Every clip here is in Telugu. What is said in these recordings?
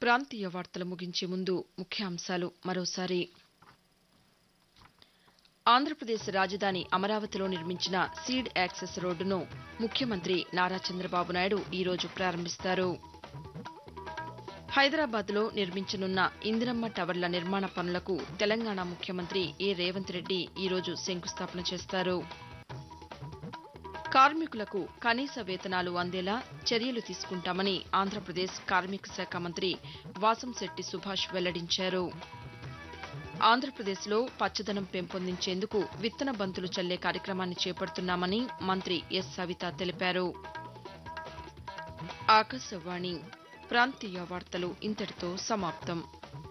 ప్రాంతీయ వార్తలు ముగించే ముందు ముఖ్యాంశాలు మరోసారి ఆంధ్రప్రదేశ్ రాజధాని అమరావతిలో నిర్మించిన సీడ్ యాక్సెస్ రోడ్డును ముఖ్యమంత్రి నారా చంద్రబాబు నాయుడు ఈరోజు ప్రారంభిస్తారు హైదరాబాద్లో నిర్మించనున్న ఇందిరమ్మ టవర్ల నిర్మాణ పనులకు తెలంగాణ ముఖ్యమంత్రి ఏ రేవంత్ రెడ్డి ఈరోజు శంకుస్థాపన చేస్తారు కార్మికులకు కనీస వేతనాలు అందేలా చర్యలు తీసుకుంటామని ఆంధ్రప్రదేశ్ కార్మిక శాఖ మంత్రి వాసంశెట్టి సుభాష్ వెల్లడించారు ఆంధ్రప్రదేశ్లో పచ్చదనం పెంపొందించేందుకు విత్తన బంతులు చల్లే కార్యక్రమాన్ని చేపడుతున్నామని మంత్రి ఎస్ సవిత తెలిపారు ఆకాశవాణి ప్రాంతీయ వార్తలు ఇంతటితో సమాప్తం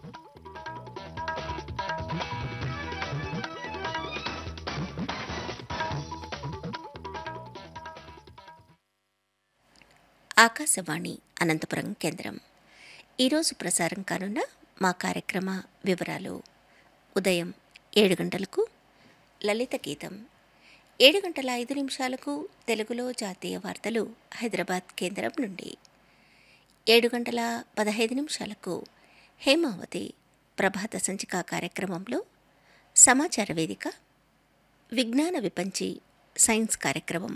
ఆకాశవాణి అనంతపురం కేంద్రం ఈరోజు ప్రసారం కానున్న మా కార్యక్రమ వివరాలు ఉదయం ఏడు గంటలకు లలిత గీతం ఏడు గంటల ఐదు నిమిషాలకు తెలుగులో జాతీయ వార్తలు హైదరాబాద్ కేంద్రం నుండి ఏడు గంటల పదహైదు నిమిషాలకు హేమావతి ప్రభాత సంచిక కార్యక్రమంలో సమాచార వేదిక విజ్ఞాన విపంచి సైన్స్ కార్యక్రమం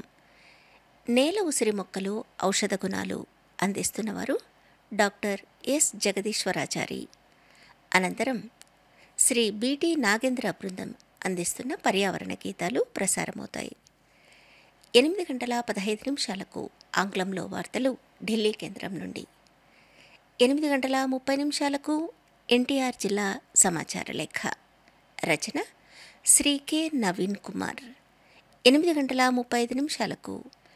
నేల ఉసిరి మొక్కలు ఔషధ గుణాలు అందిస్తున్నవారు డాక్టర్ ఎస్ జగదీశ్వరాచారి అనంతరం శ్రీ బిటి నాగేంద్ర బృందం అందిస్తున్న పర్యావరణ గీతాలు ప్రసారమవుతాయి ఎనిమిది గంటల పదహైదు నిమిషాలకు ఆంగ్లంలో వార్తలు ఢిల్లీ కేంద్రం నుండి ఎనిమిది గంటల ముప్పై నిమిషాలకు ఎన్టీఆర్ జిల్లా సమాచార లేఖ రచన శ్రీ కె నవీన్ కుమార్ ఎనిమిది గంటల ముప్పై ఐదు నిమిషాలకు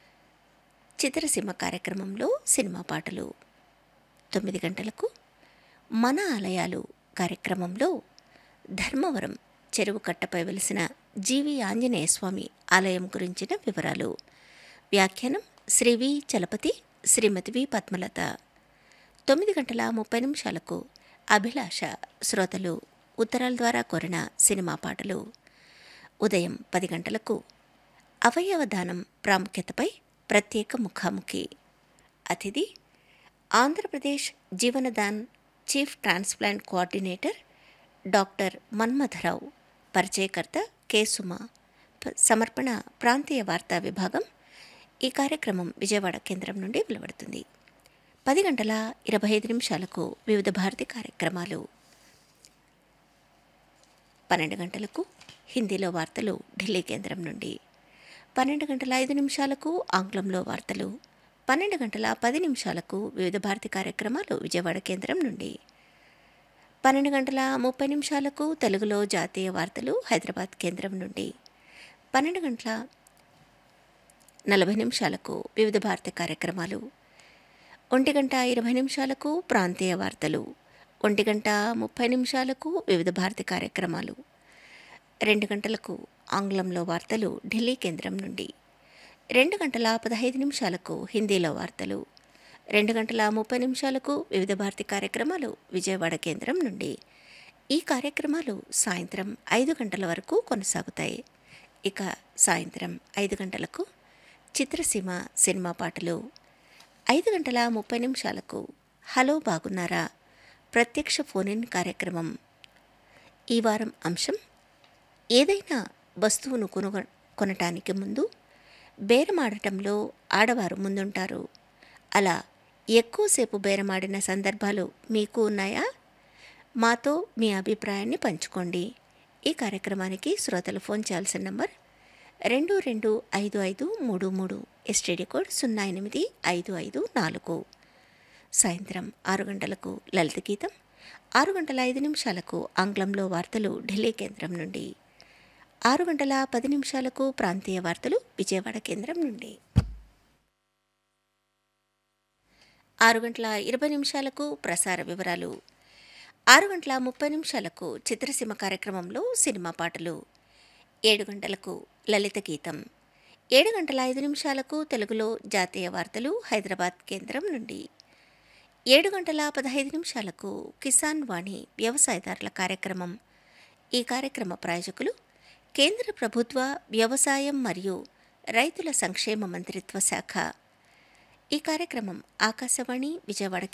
చిత్రసీమ కార్యక్రమంలో సినిమా పాటలు తొమ్మిది గంటలకు మన ఆలయాలు కార్యక్రమంలో ధర్మవరం చెరువు కట్టపై వెలిసిన జీవి ఆంజనేయ స్వామి ఆలయం గురించిన వివరాలు వ్యాఖ్యానం శ్రీ వి చలపతి శ్రీమతి వి పద్మలత తొమ్మిది గంటల ముప్పై నిమిషాలకు అభిలాష శ్రోతలు ఉత్తరాల ద్వారా కోరిన సినిమా పాటలు ఉదయం పది గంటలకు అవయవ దానం ప్రాముఖ్యతపై ప్రత్యేక ముఖాముఖి అతిథి Andhra Pradesh Jeevandan chief transplant coordinator doctor Manmatharao పరిచయకర్త కె సుమ ప- సమర్పణ ప్రాంతీయ వార్తా విభాగం ఈ కార్యక్రమం విజయవాడ కేంద్రం నుండి వెలువడుతుంది పది గంటల ఇరవై ఐదు నిమిషాలకు వివిధ భారతి కార్యక్రమాలు పన్నెండు గంటలకు హిందీలో వార్తలు ఢిల్లీ కేంద్రం నుండి పన్నెండు గంటల ఐదు నిమిషాలకు ఆంగ్లంలో వార్తలు పన్నెండు గంటల పది నిమిషాలకు వివిధ భారతి కార్యక్రమాలు విజయవాడ కేంద్రం నుండి పన్నెండు గంటల ముప్పై నిమిషాలకు తెలుగులో జాతీయ వార్తలు హైదరాబాద్ కేంద్రం నుండి పన్నెండు గంటల నలభై నిమిషాలకు వివిధ భారతి కార్యక్రమాలు ఒంటి గంట ఇరవై నిమిషాలకు ప్రాంతీయ వార్తలు ఒంటి గంట ముప్పై నిమిషాలకు వివిధ భారతి కార్యక్రమాలు రెండు గంటలకు ఆంగ్లంలో వార్తలు ఢిల్లీ కేంద్రం నుండి రెండు గంటల పదహైదు నిమిషాలకు హిందీలో వార్తలు రెండు గంటల ముప్పై నిమిషాలకు వివిధ భారతి కార్యక్రమాలు విజయవాడ కేంద్రం నుండి ఈ కార్యక్రమాలు సాయంత్రం ఐదు గంటల వరకు కొనసాగుతాయి ఇక సాయంత్రం ఐదు గంటలకు చిత్రసీమ సినిమా పాటలు ఐదు గంటల ముప్పై నిమిషాలకు హలో బాగున్నారా ప్రత్యక్ష ఫోన్ ఇన్ కార్యక్రమం ఈ వారం అంశం ఏదైనా వస్తువును కొనుగ కొనటానికి ముందు బేరమాడటంలో ఆడవారు ముందుంటారు అలా ఎక్కువసేపు బేరమాడిన సందర్భాలు మీకు ఉన్నాయా మాతో మీ అభిప్రాయాన్ని పంచుకోండి ఈ కార్యక్రమానికి శ్రోతలు ఫోన్ చేయాల్సిన నంబర్ రెండు రెండు ఐదు ఐదు మూడు మూడు ఎస్టీడీ కోడ్ సున్నా ఎనిమిది ఐదు ఐదు నాలుగు సాయంత్రం ఆరు గంటలకు లలిత గీతం ఆరు గంటల ఐదు నిమిషాలకు ఆంగ్లంలో వార్తలు ఢిల్లీ కేంద్రం నుండి ఆరు గంటల పది నిమిషాలకు ప్రాంతీయ వార్తలు విజయవాడ కేంద్రం నుండి ఆరు గంటల ఇరవై నిమిషాలకు ప్రసార వివరాలు ఆరు గంటల ముప్పై నిమిషాలకు చిత్రసీమ కార్యక్రమంలో సినిమా పాటలు ఏడు గంటలకు లలిత గీతం ఏడు గంటల ఐదు నిమిషాలకు తెలుగులో జాతీయ వార్తలు హైదరాబాద్ కేంద్రం నుండి ఏడు గంటల పదహైదు నిమిషాలకు కిసాన్ వాణి వ్యవసాయదారుల కార్యక్రమం ఈ కార్యక్రమ ప్రాయోజకులు కేంద్ర ప్రభుత్వ వ్యవసాయం మరియు రైతుల సంక్షేమ మంత్రిత్వ శాఖ ఈ కార్యక్రమం ఆకాశవాణి విజయవాడ